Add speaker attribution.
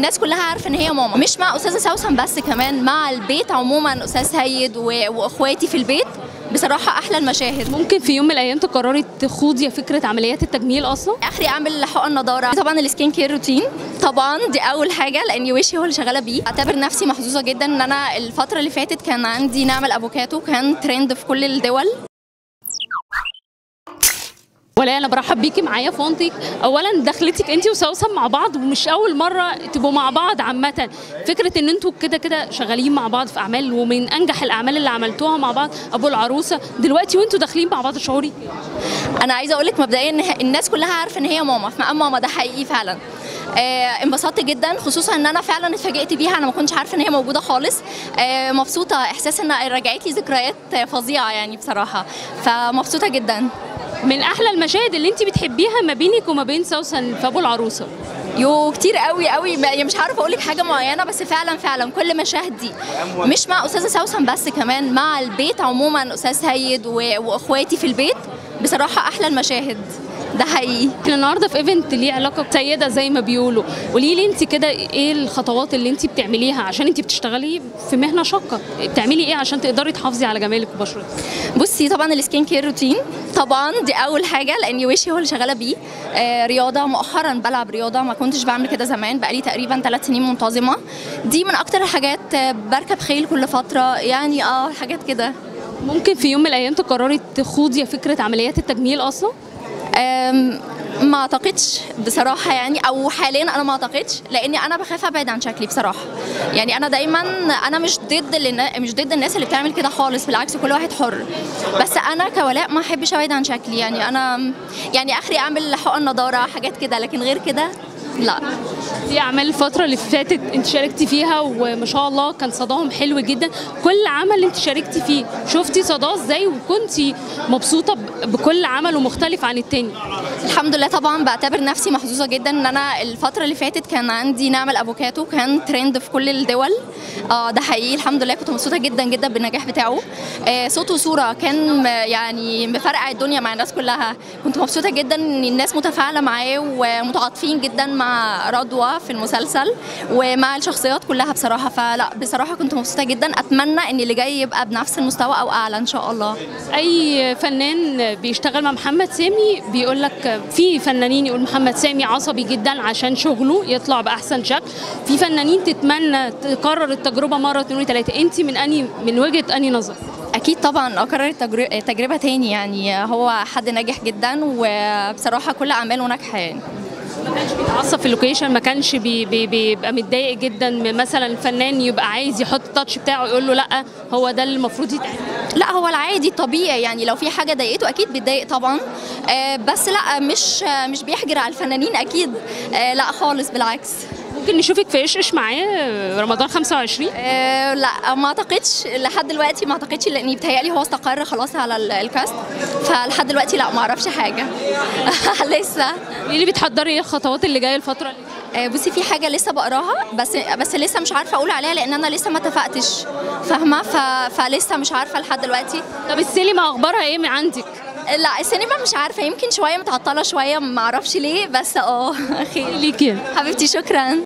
Speaker 1: الناس كلها عارفه ان هي ماما مش مع استاذه سوسن بس كمان مع البيت عموما استاذ سيد و- واخواتي في البيت بصراحه احلى المشاهد
Speaker 2: ممكن في يوم من الايام تقرري تخوضي فكره عمليات التجميل اصلا
Speaker 1: اخري اعمل حقن نضاره طبعا السكين كير روتين طبعا دي اول حاجه لاني وشي هو اللي شغاله بيه اعتبر نفسي محظوظه جدا ان انا الفتره اللي فاتت كان عندي نعمل افوكاتو كان ترند في كل الدول
Speaker 2: ولا انا برحب بيكي معايا في فونتك اولا دخلتك انت وسوسن مع بعض ومش اول مره تبقوا مع بعض عامه فكره ان انتوا كده كده شغالين مع بعض في اعمال ومن انجح الاعمال اللي عملتوها مع بعض ابو العروسه دلوقتي وانتوا داخلين مع بعض شعوري
Speaker 1: انا عايزه اقول لك مبدئيا ان الناس كلها عارفه ان هي ماما في مقام ماما ده حقيقي فعلا آه انبسطت جدا خصوصا ان انا فعلا اتفاجئت بيها انا ما كنتش عارفه ان هي موجوده خالص آه مبسوطه احساس ان رجعت لي ذكريات فظيعه يعني بصراحه فمبسوطه جدا
Speaker 2: من احلى المشاهد اللي انت بتحبيها ما بينك وما بين سوسن في ابو العروسه
Speaker 1: يو كتير قوي قوي ما- يعني مش عارفه اقول لك حاجه معينه بس فعلا فعلا كل مشاهد دي مش مع استاذه سوسن بس كمان مع البيت عموما استاذ سيد و- واخواتي في البيت بصراحه احلى المشاهد ده حقيقي
Speaker 2: احنا النهارده في ايفنت ليه علاقه بسيده زي ما بيقولوا قولي لي انت كده ايه الخطوات اللي انت بتعمليها عشان انت بتشتغلي في مهنه شاقه بتعملي ايه عشان تقدري تحافظي على جمالك وبشرتك
Speaker 1: بصي طبعا السكين كير روتين طبعا دي اول حاجه لاني وشي هو اللي شغاله بيه آه رياضه مؤخرا بلعب رياضه ما كنتش بعمل كده زمان بقالي تقريبا ثلاث سنين منتظمه دي من اكتر الحاجات آه، بركب خيل كل فتره يعني اه حاجات كده
Speaker 2: ممكن في يوم من الايام تقرري تخوضي فكره عمليات التجميل اصلا
Speaker 1: أم، ما اعتقدش بصراحه يعني او حاليا انا ما اعتقدش لاني انا بخاف ابعد عن شكلي بصراحه يعني انا دايما انا مش ضد النا- مش ضد الناس اللي بتعمل كده خالص بالعكس كل واحد حر بس انا كولاء ما احبش ابعد عن شكلي يعني انا يعني اخري اعمل حقن نضاره حاجات كده لكن غير كده لا
Speaker 2: دي اعمال الفتره اللي فاتت انت شاركتي فيها وما شاء الله كان صداهم حلو جدا كل عمل انت شاركتي فيه شفتي صداه ازاي وكنتي مبسوطه ب- بكل عمل ومختلف عن التاني
Speaker 1: الحمد لله طبعا بعتبر نفسي محظوظه جدا ان انا الفتره اللي فاتت كان عندي نعمل افوكاتو كان ترند في كل الدول اه ده حقيقي الحمد لله كنت مبسوطه جدا جدا بالنجاح بتاعه آه صوت وصوره كان م- يعني مفرقع الدنيا مع الناس كلها كنت مبسوطه جدا ان الناس متفاعله معاه ومتعاطفين جدا مع رضوى في المسلسل ومع الشخصيات كلها بصراحه فلا بصراحه كنت مبسوطه جدا اتمنى ان اللي جاي يبقى بنفس المستوى او اعلى ان شاء الله
Speaker 2: اي فنان بيشتغل مع محمد سامي بيقول لك في فنانين يقول محمد سامي عصبي جدا عشان شغله يطلع باحسن شكل في فنانين تتمنى تكرر التجربه مره اتنين وتلاته انت من اني من وجهه اني نظر
Speaker 1: اكيد طبعا اكرر التجر- التجربه تاني يعني هو حد ناجح جدا وبصراحه كل اعماله ناجحه يعني
Speaker 2: ما كانش بيتعصب في اللوكيشن ما كانش بي بي بيبقى متضايق جدا من مثلا الفنان يبقى عايز يحط التاتش بتاعه يقول له لا هو ده اللي المفروض يتعمل
Speaker 1: لا هو العادي الطبيعي يعني لو في حاجه ضايقته اكيد بيتضايق طبعا آه، بس لا مش آه، مش بيحجر على الفنانين اكيد آه، لا خالص بالعكس
Speaker 2: ممكن نشوفك في ايش ايش معاه رمضان 25
Speaker 1: آه، لا ما اعتقدش لحد دلوقتي ما اعتقدش لاني بيتهيألي هو استقر خلاص على ال- الكاست فلحد دلوقتي لا ما اعرفش حاجه لسه
Speaker 2: ايه اللي بتحضري ايه الخطوات اللي جايه الفتره اللي جايه
Speaker 1: آه، بصي في حاجه لسه بقراها بس بس لسه مش عارفه اقول عليها لان انا لسه ما اتفقتش فاهمه ف- فلسه مش عارفه لحد دلوقتي
Speaker 2: طب السينما اخبارها ايه من عندك
Speaker 1: لا السينما مش عارفه يمكن شويه متعطله شويه ما اعرفش ليه بس اه خير
Speaker 2: ليكي
Speaker 1: حبيبتي شكرا